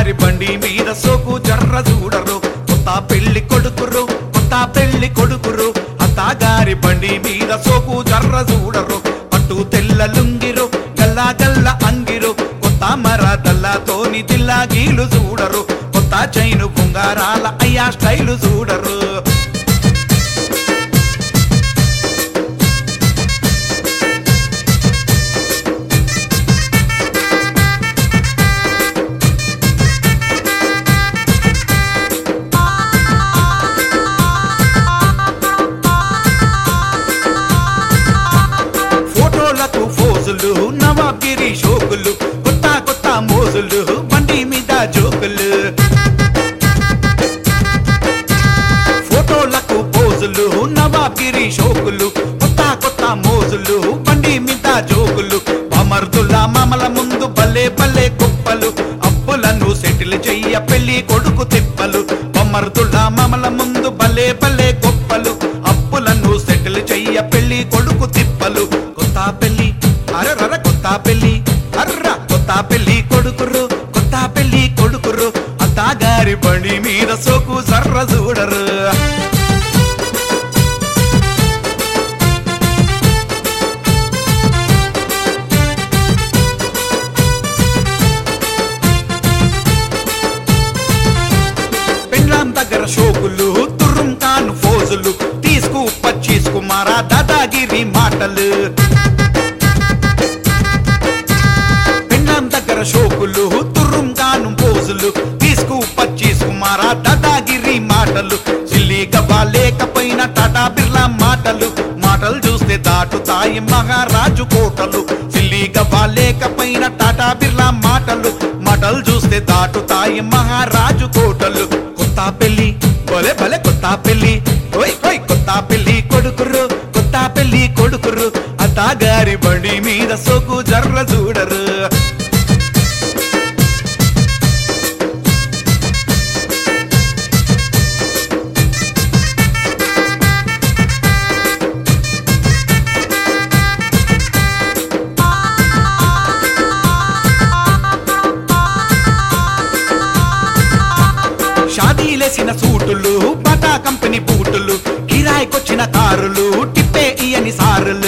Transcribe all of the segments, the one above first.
గారి బండి మీద సోకు జర్ర చూడరు కొత్త పెళ్లి కొడుకురు కొత్త పెళ్లి కొడుకురు అత్తగారి బండి మీద సోకు జర్ర చూడరు పట్టు తెల్ల లుంగిరు గల్లా గల్ల అంగిరు కొత్త మరదల్లతోని దిల్లా గీలు చూడరు కొత్త చైను బుంగారాల అయ్యా స్టైలు చూడరు ఫోటోలకు ఫోజులు నవాబిరి షోకులు కొత్త కొత్త మోజులు బండి మీద జోకులు ఫోటోలకు పోజులు నవాబిరి షోకులు కొత్త కొత్త మోజులు బండి మీద జోకులు అమర్దుల్లా మామల ముందు భలే భలే కుప్పలు అప్పులను సెటిల్ చెయ్య పెళ్లి కొడుకు తిప్పలు బొమ్మర్దుల్లా మామల ముందు భలే భలే గొప్పలు అప్పులను సెటిల్ చెయ్య పెళ్లి కొడుకు తిప్పలు కొత్త పెళ్లి అరరర కొత్త పెళ్లి అర్ర కొత్త పెళ్లి కొడుకురు కొత్త పెళ్లి కొడుకురు అత్తగారి బండి మీద సోకు సర్ర చూడరు పెండ్లాం దగ్గర షోకులు తుర్రం కాను ఫోజులు తీసుకు పచ్చీసుకు మారా దాదాగిరి మాటలు పెండ్లాం దగ్గర షోకులు తుర్రం కాను ఫోజులు తీసుకు పచ్చీసుకు మారా దాదాగిరి మాటలు సిల్లి గబ్బా లేకపోయిన టాటా బిర్లా మాటలు మాటలు చూస్తే దాటుతాయి మహారాజు కోటలు సిల్లి గబ్బా లేకపోయిన టాటా బిర్లా మాటలు మాటలు చూస్తే దాటుతాయి మహారాజు కోటలు కొత్త పెళ్లి భలే భలే కొత్త పెళ్లి ఓయ్ ఓయ్ కొత్త పెళ్లి కొడుకురు కొత్త పెళ్లి కొడుకురు అత్తగారి బండి మీద సోకు జర్ర చూడరు షాదీలేసిన సూటులు బాటా కంపెనీ బూటులు కిరాయికొచ్చిన కారులు టిప్పే ఇయని సారులు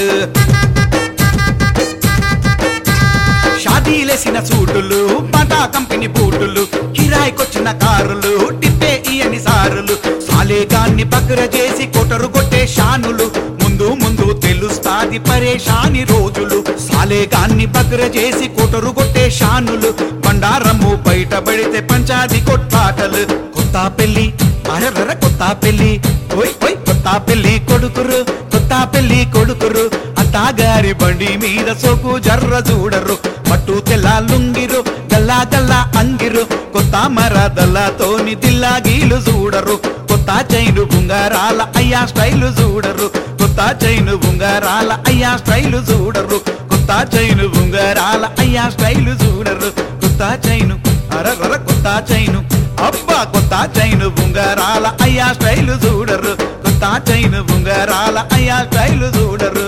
షాదీలేసిన సూటులు బాటా కంపెనీ బూటులు కిరాయికొచ్చిన కారులు టిప్పే ఇయని సారులు సాలేగాన్ని బగ్ర చేసి కొటరు కొట్టే షానులు ముందు ముందు తెలుస్తాది పరేషాని రోజులు సాలేగాన్ని బగ్ర చేసి కొటరు కొట్టే షానులు బండారము బయటపడితే పంచాది కొట్టాటలు కొత్త పెళ్లి అరరర కొత్త పెళ్లి ఓయ్ ఓయ్ కొత్త పెళ్లి కొడుకురు కొత్త పెళ్లి కొడుకురు అత్తగారి బండి మీద సోకు జర్ర చూడరు పట్టు తెల్ల లుంగిరు గల్లా గల్లా అంగిరు కొత్త మరదల్లతోని దిల్లా గీలు చూడరు కొత్త చైను బుంగారాల అయ్యా స్టైలు చూడరు కొత్త చైను బుంగారాల అయ్యా స్టైలు చూడరు కొత్త చైను బుంగారాల అయ్యా స్టైలు చూడరు కొత్త చైను అరరర కొత్త చైను అబ్బా కొత్త చైను బుంగారాల అయ్యా స్టైలు చూడరు కొత్త చైను బుంగారాల అయ్యా స్టైలు చూడరు